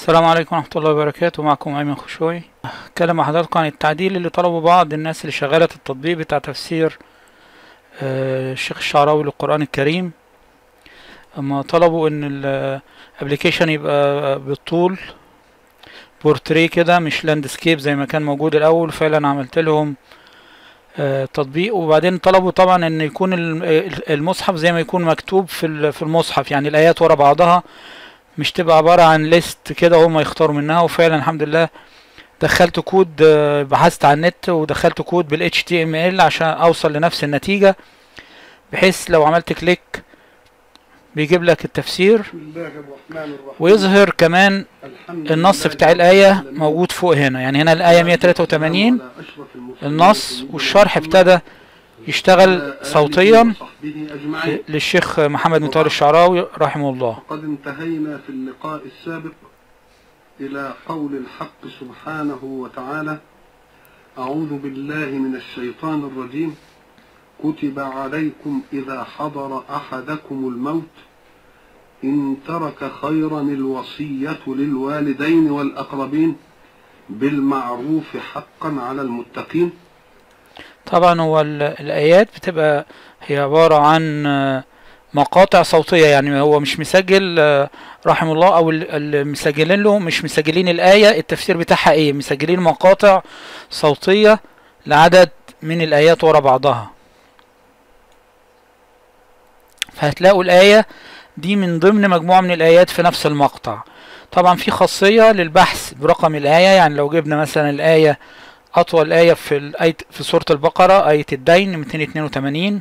السلام عليكم ورحمة الله وبركاته معكم أيمن خشوي أتكلم مع حضراتكم عن التعديل اللي طلبه بعض الناس اللي شغالة التطبيق بتاع تفسير آه، الشيخ الشعراوي للقرآن الكريم اما طلبوا ان الابليكيشن يبقى بالطول بورتريه كده مش لاندسكيب زي ما كان موجود الاول فعلا عملت لهم آه، تطبيق وبعدين طلبوا طبعا ان يكون الم- المصحف زي ما يكون مكتوب في ال- في المصحف يعني الايات ورا بعضها مش تبقى عبارة عن ليست كده هم يختاروا منها وفعلا الحمد لله دخلت كود آه، بحثت على النت ودخلت كود بال HTML عشان اوصل لنفس النتيجة بحيث لو عملت كليك بيجيب لك التفسير بسم الله الرحمن الرحيم ويظهر كمان الحمد النص لله بتاع رب الآية العالمين. موجود فوق هنا يعني هنا الآية 183 على أشرف المرسلين النص سيدنا والشرح محمد ابتدى وعلى يشتغل آله صوتيا وصحبه أجمعين للشيخ محمد بن طاهر الشعراوي رحمه الله وقد انتهينا في اللقاء السابق إلى قول الحق سبحانه وتعالى أعوذ بالله من الشيطان الرجيم كتب عليكم إذا حضر أحدكم الموت إن ترك خيرا الوصية للوالدين والأقربين بالمعروف حقا على المتقين طبعا هو ال- الآيات بتبقى هي عبارة عن آه، مقاطع صوتية يعني هو مش مسجل آه، رحمه الله أو ال- اللي مسجلين له مش مسجلين الآية التفسير بتاعها إيه مسجلين مقاطع صوتية لعدد من الآيات ورا بعضها فهتلاقوا الآية دي من ضمن مجموعة من الآيات في نفس المقطع طبعا في خاصية للبحث برقم الآية يعني لو جبنا مثلا الآية أطول آية في الآية في سورة البقرة آية الدين 282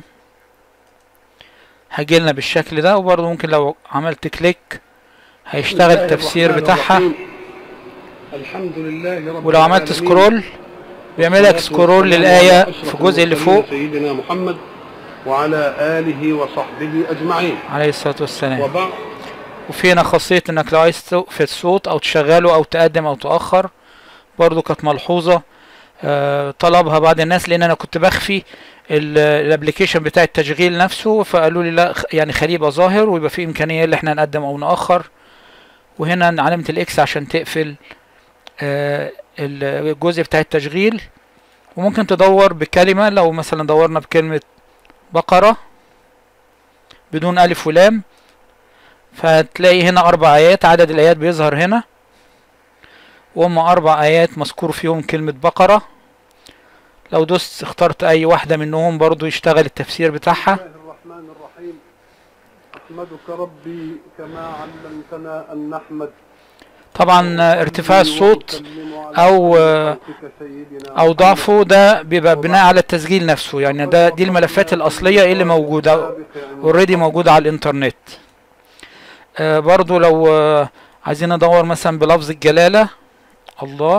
هجيلنا بالشكل ده وبرضه ممكن لو عملت كليك هيشتغل بسم الله التفسير الرحمن بتاعها الرحيم. الحمد لله رب ولو عملت العالمين. سكرول بيعمل لك والصلاة سكرول والسلام للآية على أشرف في الجزء اللي المرسلين فوق سيدنا محمد وعلى آله وصحبه أجمعين عليه الصلاة والسلام وبعد وفي هنا خاصية انك لو عايز توقف الصوت او تشغله او تقدم او تأخر برضو كانت ملحوظة آه، طلبها بعض الناس لان انا كنت بخفي الابلكيشن بتاع التشغيل نفسه فقالوا لي لا خ- يعني خليه يبقى ظاهر ويبقى فيه امكانية اللي احنا نقدم او نأخر وهنا علامة الاكس عشان تقفل آه، ال- الجزء بتاع التشغيل وممكن تدور بكلمة لو مثلا دورنا بكلمة بقرة بدون ألف ولام فهتلاقي هنا أربع آيات عدد الآيات بيظهر هنا وهم أربع آيات مذكور فيهم كلمة بقرة لو دوست اخترت أي واحدة منهم برضو يشتغل التفسير بتاعها بسم الله الرحمن الرحيم أحمدك ربي كما علمتنا أن نحمد طبعا آه، ارتفاع الصوت وأسلم على أو آه، خلقك سيدنا أو محمد. ضعفه ده بيبقى بناء على التسجيل نفسه يعني ده دي الملفات الأصلية إيه اللي موجودة اوريدي موجودة على الإنترنت آه، برضو لو آه، عايزين ندور مثلا بلفظ الجلالة الله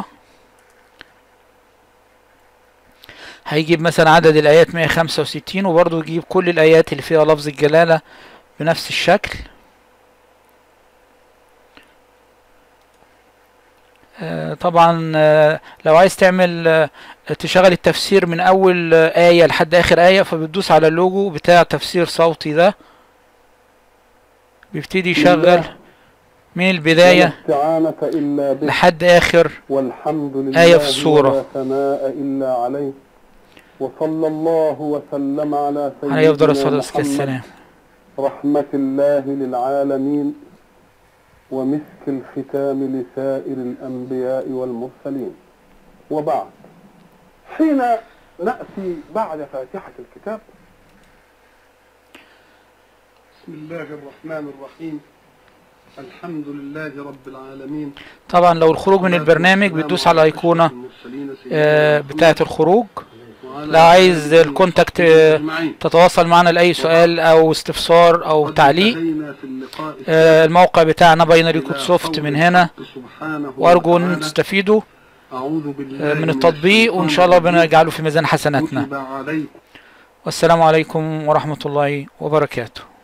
هيجيب مثلا عدد الآيات 165 وبرضه يجيب كل الآيات اللي فيها لفظ الجلالة بنفس الشكل آه، طبعا آه، لو عايز تعمل آه، تشغل التفسير من أول آه، آية لحد آخر آية فبتدوس على اللوجو بتاع تفسير صوتي ده بيبتدي يشغل من البداية لا استعانة إلا به لحد آخر والحمد لله آية في السورة. ولا ثناء إلا عليه وصلى الله وسلم على سيدنا عليه أفضل الصلاة محمد والسلام رحمة الله للعالمين ومسك الختام لسائر الأنبياء والمرسلين وبعد حين نأتي بعد فاتحة الكتاب بسم الله الرحمن الرحيم الحمد لله رب العالمين طبعا لو الخروج من البرنامج بتدوس على الأيقونة آه، بتاعة الخروج لو عايز الكونتاكت آه، تتواصل معنا لأي سؤال أو استفسار أو تعليق آه، الموقع بتاعنا باينري كود سوفت من هنا وأرجو أن تستفيدوا أعوذ بالله آه، من التطبيق وإن شاء الله ربنا يجعله في ميزان حسناتنا كتب عليكم والسلام عليكم ورحمة الله وبركاته